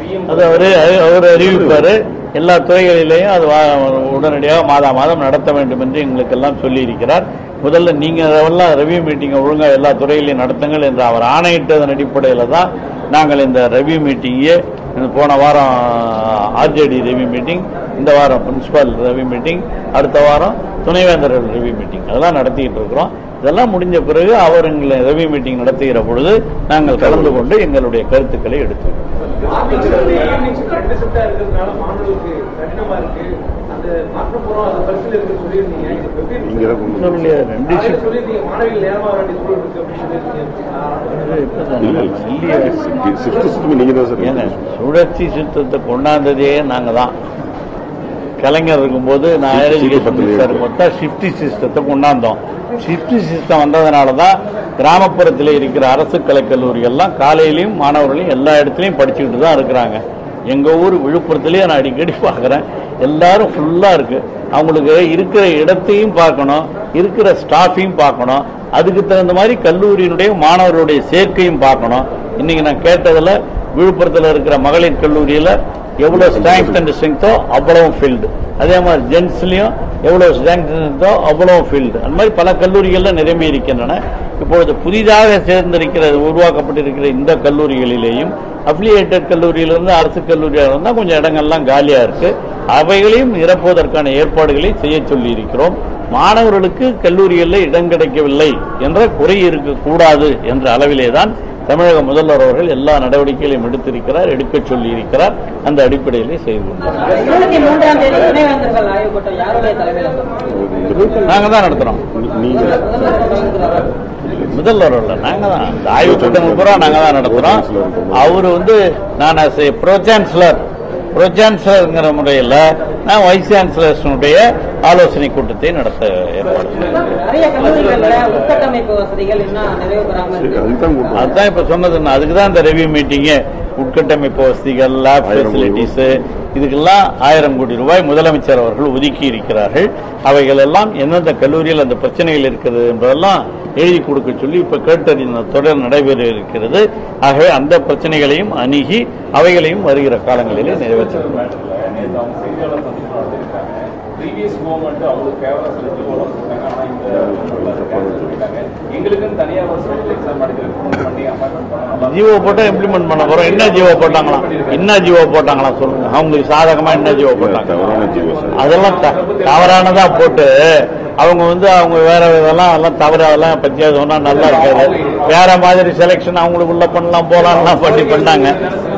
அது அவரு அவர் அறிவிப்பாரு எல்லா துறைகளிலேயும் அது வா- உடனடியாக மாதா மாதம் நடத்த வேண்டும் என்று எங்களுக்கெல்லாம் சொல்லி இருக்கிறார் முதல்ல நீங்க அதெல்லாம் ரெவியூ மீட்டிங்கை ஒழுங்கா எல்லா துறையிலையும் நடத்துங்கள் என்று அவர் ஆணையிட்டதன் அடிப்படையில் தான் நாங்கள் இந்த ரெவியூ மீட்டிங்கே போன வாரம் ஆர்ஜேடி ரெவியூ மீட்டிங் இந்த வாரம் பிரின்சிபால் ரெவியூ மீட்டிங் அடுத்த வாரம் துணைவேந்தர்கள் ரெவியூ மீட்டிங் அதெல்லாம் நடத்திக்கிட்டு இருக்கிறோம் இதெல்லாம் முடிஞ்ச பிறகு அவர் எங்களை ரெவியூ மீட்டிங் நடத்துகிற பொழுது நாங்கள் கலந்து கொண்டு எங்களுடைய கருத்துக்களை எடுத்து மார்னிங் ஷிஃப்ட் ஈவினிங் ஷிஃப்ட் ரெண்டு ஷிஃப்டா இருக்கிறதுனால மாணவர்களுக்கு கடினமா இருக்கு அந்த மாற்ற போறோம் அது பரிசீலனை இருக்குன்னு சொல்லியிருந்தீங்க இது எப்படி இருக்கு? இங்கே தான் கொண்டு சொல்லலையே, ரெண்டு காலையில shift. சொல்லியிருந்தீங்க மாணவிகள் நேரமா வர வேண்டிய சூழல் இருக்கு அப்படின்னு சொல்லியிருந்தீங்க இப்பதான் இல்லை இல்லையே. ஷிஃப்ட் சிஸ்டம் நீங்கள் தான் சார் ஏங்க சுழற்சி சித்தத்தை கொண்டாந்ததே நாங்க தான் கலைஞர் இருக்கும்போது நான் ஹையர் சீட்டு எஜுகேஷன் பத்தலையே. மினிஸ்டர் மொத்தம் ஷிஃப்டி சிஸ்டத்தை கொண்டாந்தோம் ஷிஃப்டி சிஸ்டம் வந்ததுனால தான் கிராமப்புறத்தில் இருக்கிற அரசு கலைக்கல்லூரிகள்லாம் காலையிலையும் மாணவர்களையும் எல்லா இடத்துலையும் படிச்சுக்கிட்டு தான் இருக்கிறாங்க எங்க ஊர் விழுப்புரத்துலேயே நான் அடிக்கடி பார்க்குறேன் எல்லாரும் ஃபுல்லா இருக்கு அவங்களுக்கு இருக்கிற இடத்தையும் பார்க்கணும் இருக்கிற ஸ்டாஃபையும் பார்க்கணும் அதுக்கு தகுந்த மாதிரி கல்லூரியினுடைய மாணவர்களுடைய சேர்க்கையும் பார்க்கணும் இன்னைக்கு நான் கேட்டதுல விழுப்புரத்தில் இருக்கிற மகளிர் கல்லூரியில எவ்வளவு ஸ்ட்ரெங்க் அண்ட் ஸ்ட்ரெங்தோ அவ்வளவு ஃபீல்டு அதே மாதிரி ஜென்ஸ்லயும் எவ்வளவு ஸ்ட்ரெங்க் ஸ்ட்ரெங்தோ அவ்வளவு ஃபீல்டு அந்த மாதிரி பல கல்லூரிகள்ல நிரம்பி இருக்கின்றன இப்பொழுது புதிதாக சேர்ந்திருக்கிற உருவாக்கப்பட்டிருக்கிற இந்த கல்லூரிகளிலேயும் அப்ளியேட்டட் கல்லூரியிலிருந்து அரசு கல்லூரியாக இருந்தால் கொஞ்சம் இடங்கள்லாம் காலியா இருக்கு அவைகளையும் நிரப்புவதற்கான ஏற்பாடுகளை செய்ய சொல்லி இருக்கிறோம் மாணவர்களுக்கு கல்லூரிகளில் இடம் கிடைக்கவில்லை என்ற குறை இருக்கக்கூடாது என்ற அளவிலே தான் தமிழக முதல்வர் அவர்கள் எல்லா நடவடிக்கைகளையும் எடுத்திருக்கிறார் எடுக்க சொல்லி இருக்கிறார் அந்த அடிப்படையிலே செய்து கொண்டார் இருபத்தி மூன்றாம் தேதி துணைவேந்தர்கள் ஆய்வுக் கூட்டம் யாருடைய தலைமையில் நாங்க தான் நடத்துறோம் நீங்கள் முதல்வர் இல்ல நாங்க தான் இந்த ஆய்வு கூட்டம் பூரா நாங்க தான் நடத்துறோம் அவர் வந்து நான் ப்ரோ சான்சலர் ப்ரோ சான்சலர்ங்கிற முறையில் நான் வைஸ் சான்சலர்ஸுடைய ஆலோசனை கூட்டத்தை நடத்த ஏற்பாடு செய்தேன். நிறைய கல்லூரிகள்ல உட்கட்டமைப்பு வசதிகள் இன்னும் நிறைவு பெறாம இருக்கு அதுக்கு தான் கூப்பிடுறோம் அதுதான் இப்ப சொன்னது நான். அதுக்கு தான் இந்த ரெவியூ மீட்டிங்கு உட்கட்டமைப்பு வசதிகள் லேப் ஆயிரம் கோடி ஃபெசிலிட்டிஸ் இதுக்கெல்லாம் ஆயிரம் கோடி ரூபாய் முதலமைச்சர் அவர்கள் ஒதுக்கி இருக்கிறார்கள் அவைகள் எல்லாம் எந்தெந்த கல்லூரியில் அந்த பிரச்சனைகள் இருக்கிறது என்பதெல்லாம் எழுதி கொடுக்க சொல்லி இப்ப கேட்டறிந்த தொடர் நடைபெற இருக்கிறது ஆகவே அந்த பிரச்சனைகளையும் அணுகி அவைகளையும் வருகிற காலங்களிலே நிறைவேற்றப்படும் ப்ரீவியஸ் கவர்மெண்ட் அவங்களுக்கு ஃபேவரா சொல்லி ஜிஓலாம் கொடுத்தாங்க ஆனா இந்த government சொல்லிட்டாங்க எங்களுக்குன்னு தனியா ஒரு ஸ்பெஷல் எக்ஸாம் நடக்கிறது பண்ணி அப்பாயின்மெண்ட் பண்ணலாம் ஜீவோ போட்டா இம்ப்ளிமெண்ட் பண்ண போறோம் என்ன ஜீவோ போட்டாங்களாம் என்ன ஜீவோ போட்டாங்களாம் சொல்லுங்க அவங்களுக்கு சாதகமா என்ன ஜீவோ போட்டாங்க தவறான ஜீவோ சார் அதெல்லாம் த- தவறானதா போட்டு அவங்க வந்து அவங்க வேற இதெல்லாம் எல்லாம் தவறு அதெல்லாம் பத்தி அது சொன்னா நல்லா இருக்காது வேற மாதிரி செலெக்ஷன் அவங்களுக்கு உள்ள பண்ணலாம் போலாம்லாம் பண்ணி பண்ணாங்க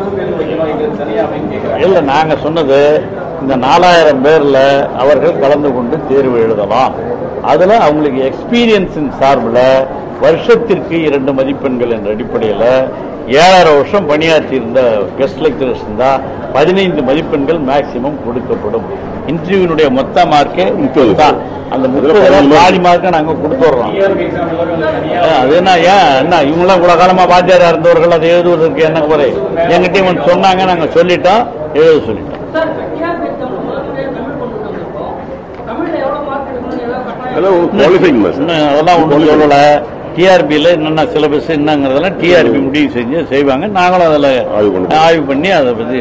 தனியா அப்படின்னு கேட்கறாங்க இல்ல நாங்க சொன்னது இந்த நாலாயிரம் பேர்ல அவர்கள் கலந்து கொண்டு தேர்வு எழுதலாம் அதுல அவங்களுக்கு எக்ஸ்பீரியன்ஸின் சார்பில் வருஷத்திற்கு இரண்டு மதிப்பெண்கள் என்ற அடிப்படையில் ஏழரை வருஷம் பணியாற்றி இருந்த கெஸ்ட் லெக்சரர்ஸ் இருந்தா பதினைந்து மதிப்பெண்கள் மேக்சிமம் கொடுக்கப்படும் இன்டர்வியூனுடைய மொத்த மார்க்கே முப்பது தான் அந்த முப்பதுல பாதி மார்க்கை நாங்க கொடுத்துட்றோம் டிஆர்பி எக்ஸாம் எல்லாமே வந்து தனியா ஆ, அது என்ன ஏன் என்ன இவங்களாம் கூட காலமா வாத்தியாரா இருந்தவர்கள் அதை எழுதுவதற்கு என்ன குறை எங்கிட்ட வந்து சொன்னாங்க நாங்க சொல்லிட்டோம் எழுத சொல்லிட்டோம் சார் டிஆர்பி எக்ஸாம் முதல் முறையாக தமிழ் கொண்டு வந்திருக்கோம் தமிழ்ல எவ்வளவு மார்க் எடுக்கணும்னு ஏதாவது கட்டாயம் அதெல்லாம் ஒரு குவாலிஃபைங் சார் இன்னும் அதெல்லாம் ஒன்றும் சொல்லல டிஆர்பியில் என்னென்ன சிலபஸ் என்னங்கிறதெல்லாம் டிஆர்பி முடிவு செஞ்சு செய்வாங்க நாங்களும் அதில் ஆய்வு பண்ணுவோம். ஆய்வு பண்ணி அதை பற்றி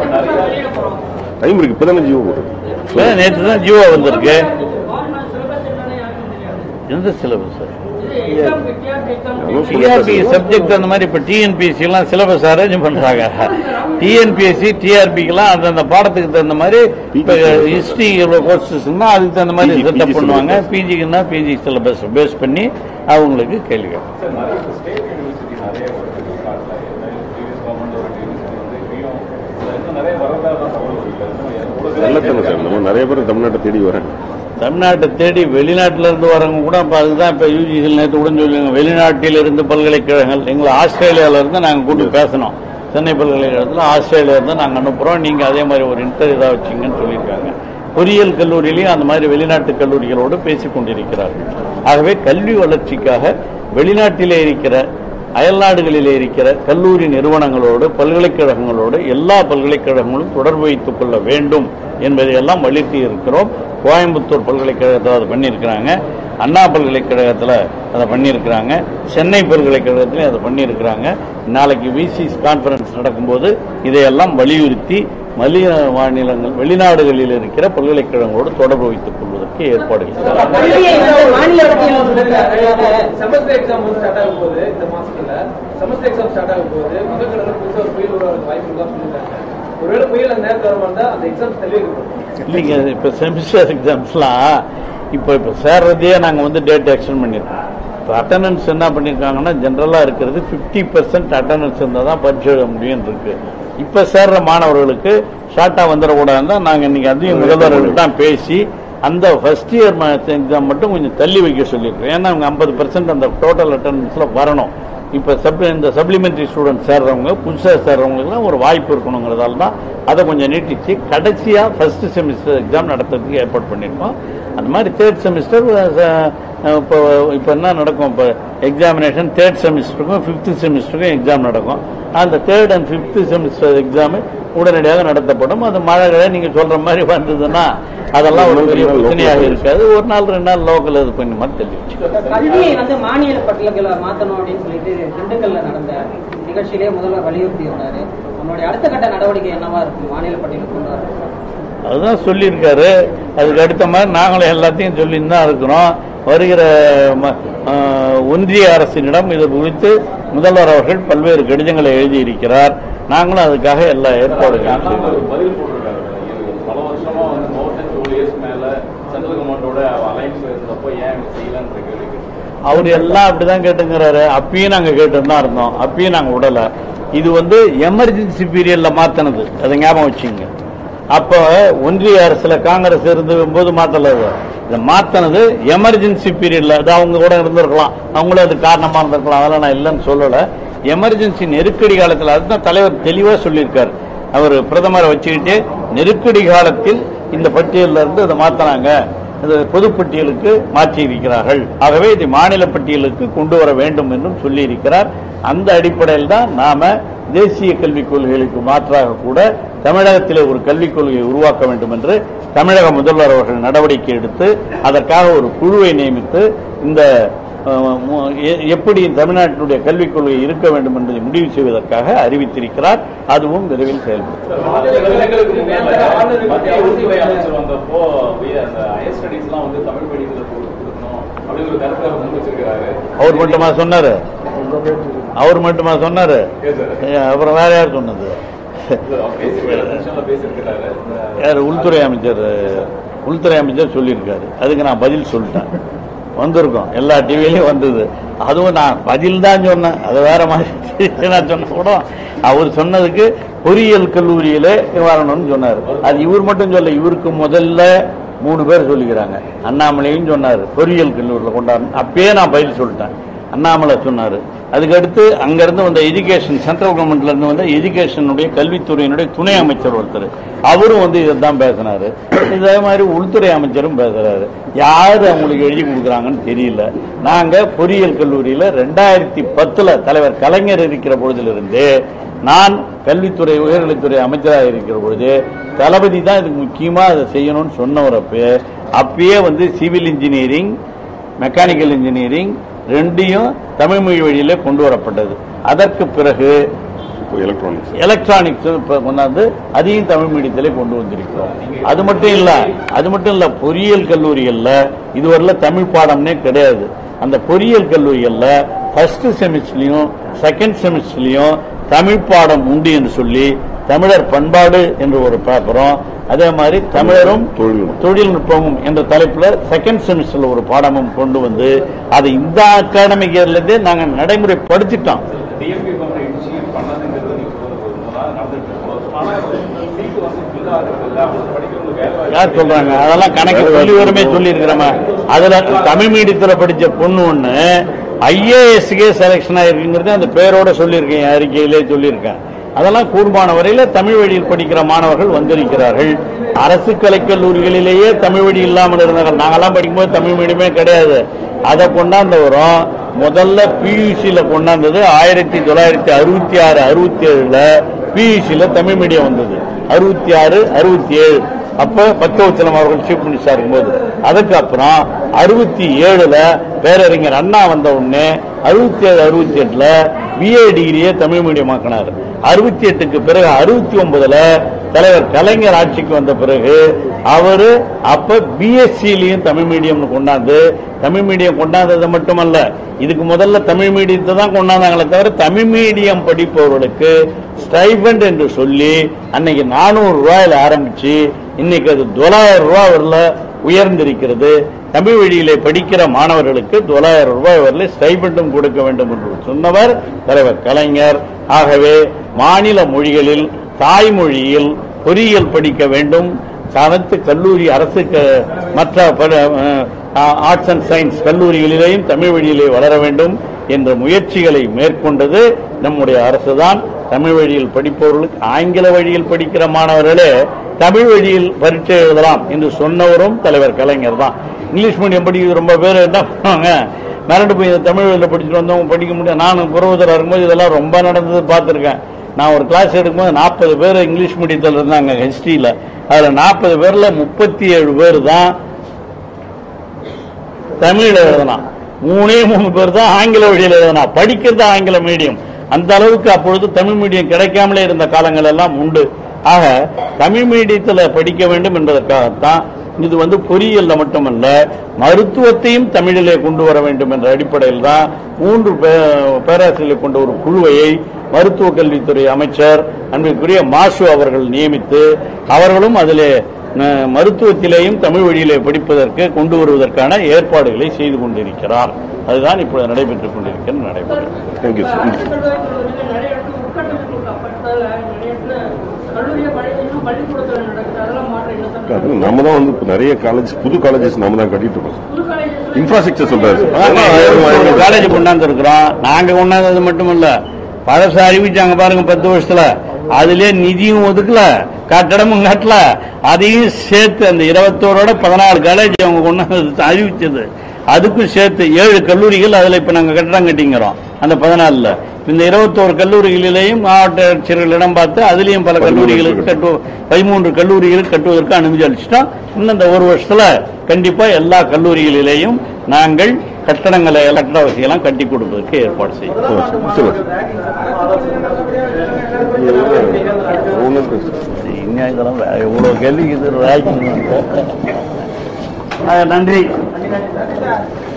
டைம் இருக்கு இப்போ தானே ஜீவோ போட்டு நேற்று தான் ஜியோ வந்திருக்கு வாழ்நாள் சிலபஸ் என்னன்னு யாருக்கும் தெரியாது எந்த சிலபஸ் இது exam TRB exam TRB subject அந்த மாதிரி இப்போ டிஎன்பிஎஸ்சி எல்லாம் சிலபஸ் அரேஞ்ச் பண்றாங்க டிஎன்பிஎஸ்சி டிஆர்பிக்கெல்லாம் அந்தந்த பாடத்துக்கு தகுந்த மாதிரி இப்போ ஹிஸ்டரி கோர்சஸ்னா அதுக்கு தகுந்த மாதிரி PG செட்டப் PG பண்ணுவாங்க syllabus. பிஜிக்குன்னா பிஜி சிலபஸ் பேஸ் பண்ணி அவங்களுக்கு கேள்வி கேட்பாங்க. சார் நிறைய இப்போ ஸ்டேட் யூனிவர்சிட்டி நிறைய வருது காட்டில் ப்ரீவியஸ் கவர்மெண்ட் ஒரு யூனிவர்சிட்டி வந்து இப்பயும் இன்னும் நிறைய வரதா தான் தகவல் இருக்கு நல்ல தானே சார் நம்ம நிறைய பேர் தமிழ்நாட்டை தேடி வரேன் தமிழ்நாட்டை தேடி வெளிநாட்டில இருந்து வரவங்க கூட இப்போ அதுதான் இப்போ யூஜிசியில் நேற்று கூட சொல்லுவாங்க வெளிநாட்டில் இருந்து பல்கலைக்கழகங்கள் எங்களை ஆஸ்திரேலியால இருந்து நாங்கள் கூட்டு பேசணும் சென்னை பல்கலைக்கழகத்தில் ஆஸ்திரேலியா இருந்து நாங்கள் அனுப்புகிறோம் நீங்கள் அதே மாதிரி ஒரு இன்டர் இதாக வச்சிங்கன்னு சொல்லியிருக்காங்க பொறியியல் கல்லூரியிலையும் அந்த மாதிரி வெளிநாட்டு கல்லூரிகளோடு பேசிக் கொண்டிருக்கிறார்கள் ஆகவே கல்வி வளர்ச்சிக்காக வெளிநாட்டிலே இருக்கிற அயல்நாடுகளிலே இருக்கிற கல்லூரி நிறுவனங்களோடு பல்கலைக்கழகங்களோடு எல்லா பல்கலைக்கழகங்களும் தொடர்பு வைத்துக் கொள்ள வேண்டும் என்பதை எல்லாம் வலியுறுத்தி இருக்கிறோம் கோயம்புத்தூர் பல்கலைக்கழகத்தில் அது பண்ணியிருக்கிறாங்க அண்ணா பல்கலைக்கழகத்தில் அதை பண்ணியிருக்கிறாங்க சென்னை பல்கலைக்கழகத்திலையும் அதை பண்ணியிருக்கிறாங்க நாளைக்கு விசிஸ் கான்ஃபரன்ஸ் நடக்கும்போது இதையெல்லாம் வலியுறுத்தி வெளி மாநிலங்கள் வெளிநாடுகளில் இருக்கிற பல்கலைக்கழகங்களோடு தொடர்பு வைத்துக் கொள்வதற்கு ஏற்பாடுகள் கல்வியை வந்து மாநில பட்டியலில் செமஸ்டர் எக்ஸாம் வந்து ஸ்டார்ட் ஆகும் போது இந்த மாசத்துல செமஸ்டர் எக்ஸாம் ஸ்டார்ட் ஆகும் போது வங்கக்கடல புதுசா ஒரு புயல் உருவாக வாய்ப்பு இருக்கா சொல்லியிருக்காங்க ஒருவேளை புயல் அந்த நேரத்தில் வர இருந்தா அந்த எக்ஸாம் தள்ளி இருக்கும் இல்லைங்க இப்போ செமிஸ்டர் எக்ஸாம்ஸ்லாம் இப்போ இப்போ சேர்றதையே நாங்கள் வந்து டேட் எக்ஸ்டெண்ட் பண்ணியிருக்கோம் இப்போ அட்டண்டன்ஸ் என்ன பண்ணியிருக்காங்கன்னா ஜென்ரலாக இருக்கிறது ஃபிஃப்டி பர்சன்ட் அட்டண்டன்ஸ் இருந்தால் தான் பரீட்சை எழுத முடியும் இருக்கு இப்போ சேர்ற மாணவர்களுக்கு ஷார்ட்டாக வந்துடக்கூடாதுன்னு தான் நாங்கள் இன்னைக்கு அதையும் முதல்வர்கள் தான் பேசி அந்த ஃபர்ஸ்ட் இயர் எக்ஸாம் மட்டும் கொஞ்சம் தள்ளி வைக்க சொல்லியிருக்கோம் ஏன்னா அவங்க ஐம்பது பர்சன்ட் அந்த டோட்டல் அட்டண்டன்ஸில் வரணும் இப்போ சப் இந்த சப்ளிமெண்ட்ரி ஸ்டூடெண்ட் சேர்றவங்க புதுசாக சேர்றவங்களுக்குலாம் ஒரு வாய்ப்பு இருக்கணுங்கிறதால தான் அதை கொஞ்சம் நீட்டிச்சு கடைசியாக ஃபர்ஸ்ட் செமிஸ்டர் எக்ஸாம் நடத்துறதுக்கு ஏற்பாடு பண்ணியிருக்கோம் அந்த மாதிரி தேர்ட் செமிஸ்டர் இப்போ இப்போ என்ன நடக்கும் இப்போ எக்ஸாமினேஷன் தேர்ட் செமிஸ்டருக்கும் ஃபிஃப்த் செமிஸ்டருக்கும் எக்ஸாம் நடக்கும் அந்த third and fifth semester exam உடனடியாக நடத்தப்படும் அது மழை கிழமை நீங்கள் சொல்கிற மாதிரி வந்ததுன்னா அதெல்லாம் ஒரு பெரிய பிரச்சனையாக இருக்காது ஒரு நாள் ரெண்டு நாள் லோக்கல் இது பண்ணி மாதிரி தள்ளி வச்சு கல்வியை வந்து மாநில பட்டியல்களை மாத்தணும் அப்படின்னு சொல்லிட்டு திண்டுக்கல்ல நடந்த நிகழ்ச்சியிலே முதல்வர் வலியுறுத்தி இருந்தாரு நம்மளுடைய அடுத்த கட்ட நடவடிக்கை என்னவா இருக்கும் மாநில பட்டியலுக்கு கொண்டு வர அதுதான் சொல்லியிருக்காரு அதுக்கு அடுத்த மாதிரி நாங்களும் எல்லாத்தையும் சொல்லின்னு தான் இருக்கிறோம் வருகிற ம- ஆஹ் ஒன்றிய அரசினிடம் இது குறித்து முதல்வர் அவர்கள் பல்வேறு கடிதங்களை எழுதியிருக்கிறார் நாங்களும் அதுக்காக எல்லா ஏற்பாடுகளும் அண்ணாமலை செய்தோம் ஒரு பதில் போட்டிருக்காரு இது பல வருஷமா வந்து மோர் தென் டூ இயர்ஸ் மேல சென்ட்ரல் கவர்மெண்டோட அலைன்ஸ் இருந்தப்போ ஏன் இப்படி செய்யலன்ற கேள்வி அவர் எல்லாம் அப்படிதான் கேட்டுங்கிறாரு அப்பயும் நாங்க கேட்டுன்னு தான் இருந்தோம் அப்பயும் நாங்க விடல இது வந்து எமர்ஜென்சி பீரியட்ல மாத்தினது அதை ஞாபகம் வச்சுங்க அப்ப ஒன்றிய அரசுல காங்கிரஸ் இருந்து போது மாத்தல அது. இதை மாத்தினது எமர்ஜென்சி பீரியட்ல அது அவங்க கூட இருந்திருக்கலாம் அவங்களும் அது காரணமா இருந்திருக்கலாம் அதெல்லாம் நான் இல்லைன்னு சொல்லல எமர்ஜென்சி நெருக்கடி காலத்துல அதுதான் தலைவர் தெளிவா சொல்லியிருக்காரு அவர் பிரதமரை வச்சுக்கிட்டு நெருக்கடி காலத்தில் இந்த பட்டியலில் இருந்து அதை மாத்தினாங்க இது பொதுப்பட்டியலுக்கு மாற்றி இருக்கிறார்கள் ஆகவே இது மாநில பட்டியலுக்கு கொண்டு வர வேண்டும் என்றும் சொல்லியிருக்கிறார் அந்த அடிப்படையில் தான் நாம தேசிய கல்விக் கொள்கைகளுக்கு மாற்றாக கூட தமிழகத்திலே ஒரு கல்விக் கொள்கையை உருவாக்க வேண்டும் என்று தமிழக முதல்வர் அவர்கள் நடவடிக்கை எடுத்து அதற்காக ஒரு குழுவை நியமித்து இந்த அஹ், மு- எ- எப்படி தமிழ்நாட்டினுடைய கல்விக் கொள்கை இருக்க வேண்டும் என்பதை முடிவு செய்வதற்காக அறிவித்திருக்கிறார் அதுவும் விரைவில் செயல்படும் எங்களுக்கு மத்திய உள்துறை அமைச்சர் வந்தப்போ வி- அந்த ஹையர் ஸ்டடீஸ் எல்லாம் வந்து தமிழ் மீடியத்துல கொடுக்கணும் அப்படின்னு ஒரு கருத்தை அவர் முன் வச்சிருக்காரு அவர் மட்டுமா சொன்னாரு அவர் மட்டுமா சொன்னாரு Yes, sir. ஏ, அப்புறம் வேற யார் சொன்னது பேசியிருக்காரு பேசியிருக்கிறாரு யார் உள்துறை அமைச்சர் உள்துறை அமைச்சர் சொல்லியிருக்காரு அதுக்கு நான் பதில் சொல்லிட்டேன் வந்திருக்கோம் எல்லா டிவிலையும் வந்தது அதுவும் நான் பதில் தான் சொன்னேன் அது வேற மாதிரி நான் சொன்ன கூட அவர் சொன்னதுக்கு பொறியியல் கல்லூரியிலே வரணும்னு சொன்னார் அது இவர் மட்டும் சொல்ல இவருக்கு முதல்ல மூணு பேர் சொல்லிக்கிறாங்க அண்ணாமலையும் சொன்னார் பொறியியல் கல்லூரியில் கொண்டாடணும் அப்பயே நான் பதில் சொல்லிட்டேன் அண்ணாமலை சொன்னாரு அதுக்கடுத்து அங்கிருந்து வந்த எஜுகேஷன் சென்ட்ரல் கவர்மெண்ட்ல இருந்து வந்த எஜுகேஷனுடைய கல்வித்துறையினுடைய துணை அமைச்சர் ஒருத்தர் அவரும் வந்து இதைத்தான் பேசினாரு இதே மாதிரி உள்துறை அமைச்சரும் பேசுறாரு யாரு அவங்களுக்கு எழுதி கொடுக்குறாங்கன்னு தெரியல நாங்க பொறியியல் கல்லூரியில ரெண்டாயிரத்தி பத்துல தலைவர் கலைஞர் இருக்கிற பொழுதிலிருந்தே நான் கல்வித்துறை உயர்கல்வித்துறை அமைச்சராக இருக்கிற பொழுது தளபதி தான் இதுக்கு முக்கியமா அதை செய்யணும்னு சொன்னவரப்ப அப்பயே வந்து சிவில் இன்ஜினியரிங் மெக்கானிக்கல் இன்ஜினியரிங் ரெண்டையும் தமிழ் மொழி வழியிலே கொண்டு வரப்பட்டது அதற்கு பிறகு இப்போ எலக்ட்ரானிக்ஸ் எலக்ட்ரானிக்ஸ் இப்ப கொண்டாந்து அதையும் தமிழ் மீடியத்திலே கொண்டு வந்திருக்கிறோம் அது மட்டும் இல்ல அது மட்டும் இல்ல பொறியியல் கல்லூரிகள்ல இதுவரையில தமிழ் பாடம்னே கிடையாது அந்த பொறியியல் கல்லூரிகள்ல ஃபர்ஸ்ட் செமிஸ்டர்லயும் செகண்ட் செமிஸ்டர்லயும் தமிழ் பாடம் உண்டு என்று சொல்லி தமிழர் பண்பாடு என்று ஒரு பேப்பரும் அதே மாதிரி தமிழரும் தொழில்நுட்பம். தொழில்நுட்பமும் என்ற தலைப்புல செகண்ட் செமிஸ்டர்ல ஒரு பாடமும் கொண்டு வந்து அதை இந்த அகாடமிக் இயர்ல இருந்தே நாங்க நடைமுறைப்படுத்திட்டோம் டிஎம்பி பவர் இனிஷியேட் பண்ணதுங்கிறது நீங்க சொல்றது ஒரு நாள் நடந்துட்டு இருக்கு ஆனா சீட்டு வந்து ஃபில் ஆகுறது அவங்க படிக்கிறவங்க வேலை வாய்ப்பு யார் சொல்றாங்க அதெல்லாம் கணக்கு சொல்லி வருமே சொல்லி இருக்கிறோமா அதுல தமிழ் மீடியத்துல படிச்ச பொண்ணு ஒண்ணு ஐஏஎஸ்க்கே செலக்ஷன் ஆயிருக்குங்கிறது அந்த பேரோட சொல்லியிருக்கேன் என் அறிக்கையிலே சொல்லியிருக்கேன் அதெல்லாம் கூடுமான வரையில தமிழ் வழியில் படிக்கிற மாணவர்கள் வந்திருக்கிறார்கள் அரசு கலைக்கல்லூரிகளிலேயே தமிழ் வழி இல்லாமல் இருந்தார்கள் நாங்கெல்லாம் படிக்கும்போது தமிழ் மீடியமே கிடையாது அதை கொண்டாந்து வரோம் முதல்ல பியூசியில கொண்டாந்தது ஆயிரத்தி தொள்ளாயிரத்தி அறுபத்தி ஆறு அறுபத்தி ஏழுல பியூசியில தமிழ் மீடியம் வந்தது அறுபத்தி ஆறு அறுபத்தி ஏழு அப்ப பக்தவச்சலம் அவர்கள் சீஃப் மினிஸ்டர் இருக்கும்போது அதுக்கப்புறம் அறுபத்தி ஏழுல பேரறிஞர் அண்ணா வந்த உடனே அறுபத்தி ஏழு அறுபத்தி எட்டுல பிஏ டிகிரியே தமிழ் மீடியம் ஆக்கினார் அறுபத்தி எட்டுக்கு பிறகு அறுபத்தி ஒன்பதுல தலைவர் கலைஞர் ஆட்சிக்கு வந்த பிறகு அவரு அப்ப பிஎஸ்சிலையும் தமிழ் மீடியம்னு கொண்டாந்து தமிழ் மீடியம் கொண்டாந்தது மட்டுமல்ல இதுக்கு முதல்ல தமிழ் மீடியத்தை தான் கொண்டாந்தாங்களே தவிர தமிழ் மீடியம் படிப்பவர்களுக்கு ஸ்டைபண்ட் என்று சொல்லி அன்னைக்கு நானூறு ரூபாயில ஆரம்பிச்சு இன்னைக்கு அது தொள்ளாயிரம் ரூபாய் வரல உயர்ந்திருக்கிறது தமிழ் வழியிலே படிக்கிற மாணவர்களுக்கு தொள்ளாயிரம் ரூபாய் வரல ஸ்டைபண்டும் கொடுக்க வேண்டும் என்று சொன்னவர் தலைவர் கலைஞர் ஆகவே மாநில மொழிகளில் தாய்மொழியில் பொறியியல் படிக்க வேண்டும் அனைத்து கல்லூரி அரசு க- மற்ற ஆர்ட்ஸ் அண்ட் சயின்ஸ் கல்லூரிகளிலேயும் தமிழ் வழியிலே வளர வேண்டும் என்ற முயற்சிகளை மேற்கொண்டது நம்முடைய அரசுதான் தமிழ் வழியில் படிப்பவர்களுக்கு ஆங்கில வழியில் படிக்கிற மாணவர்களே தமிழ் வழியில் பரீட்சை எழுதலாம் என்று சொன்னவரும் தலைவர் கலைஞர் தான் இங்கிலீஷ் மீடியம் படிக்க ரொம்ப பேர் என்ன பண்ணுவாங்க மிரண்டு போய் இந்த தமிழ் வழியில் படிச்சுட்டு வந்தவங்க படிக்க முடியாது நானும் புறவதர் இருக்கும்போது இதெல்லாம் ரொம்ப நடந்தது பார்த்துருக்கேன் நான் ஒரு கிளாஸ் எடுக்கும்போது நாற்பது பேர் இங்கிலீஷ் மீடியத்தில் இருந்தாங்க ஹிஸ்டரியில் அதில் நாற்பது பேரில் முப்பத்தி ஏழு பேர் தான் தமிழ்ல எழுதலாம் மூணே மூணு பேர் தான் ஆங்கில வழியில் எழுதலாம் படிக்கிறது ஆங்கில மீடியம் அந்த அளவுக்கு அப்பொழுது தமிழ் மீடியம் கிடைக்காமலே இருந்த காலங்கள் எல்லாம் உண்டு ஆக தமிழ் மீடியத்தில் படிக்க வேண்டும் என்பதற்காகத்தான் இது வந்து பொறியியல்ல மட்டுமல்ல மருத்துவத்தையும் தமிழிலே கொண்டு வர வேண்டும் என்ற அடிப்படையில் தான் மூன்று பே- பேராசிரியர்களை கொண்ட ஒரு குழுவையை மருத்துவ கல்வித்துறை அமைச்சர் அன்பிற்குரிய மாசு அவர்கள் நியமித்து அவர்களும் அதிலே அஹ், மருத்துவத்திலேயும் தமிழ் வழியிலே படிப்பதற்கு கொண்டு வருவதற்கான ஏற்பாடுகளை செய்து கொண்டிருக்கிறார் அதுதான் இப்பொழுது நடைபெற்றுக் கொண்டிருக்கிற நடைமுறை தேங்க்யூ சார் நிறைய இடத்துல உட்கட்டமைப்புக்கு அப்பட்டதால நிறைய இடத்துல கல்லூரிய பள்ளி இன்னும் பள்ளிக்கூடத்துல நடக்குது அதெல்லாம் மாற்றம் என்ன சார் அது நம்ம தான் வந்து இப்ப நிறைய காலேஜ் புது காலேஜஸ் நம்ம தான் கட்டிட்டு இருக்கோம் புது காலேஜஸ் இன்ஃப்ராஸ்ட்ரக்சர் சொல்றாரு ஒரு காலேஜ் கொண்டாந்து இருக்கிறோம் நாங்க கொண்டாந்தது மட்டும் இல்ல பழசு அறிவிச்சாங்க பாருங்க பத்து வருஷத்துல அதுலயே நிதியும் ஒதுக்கல கட்டடமும் கட்டல அதையும் சேர்த்து அந்த இருபத்தோரோட பதினாலு காலேஜ் அவங்க கொண்டாந்து அறிவிச்சது அதுக்கும் சேர்த்து ஏழு கல்லூரிகள் அதுல இப்ப நாங்க கட்டடம் கட்டிங்கிறோம் அந்த பதினாலுல இந்த இருபத்தோரு கல்லூரிகளிலேயும் மாவட்ட ஆட்சியர்கள் இடம் பார்த்து அதுலயும் பல கல்லூரிகளுக்கு கட்டு பதிமூன்று கல்லூரிகளுக்கு கட்டுவதற்கு அனுமதி அளிச்சிட்டோம் இன்னும் இந்த ஒரு வருஷத்துல கண்டிப்பா எல்லா கல்லூரிகளிலேயும் நாங்கள் கட்டடங்களை கட்டட வசதியெல்லாம் கட்டி கொடுப்பதற்கு ஏற்பாடு செய்யும் இன்னும் இதெல்லாம் வே- இவ்வளவு கேள்வி இது ராய்க்கு நன்றி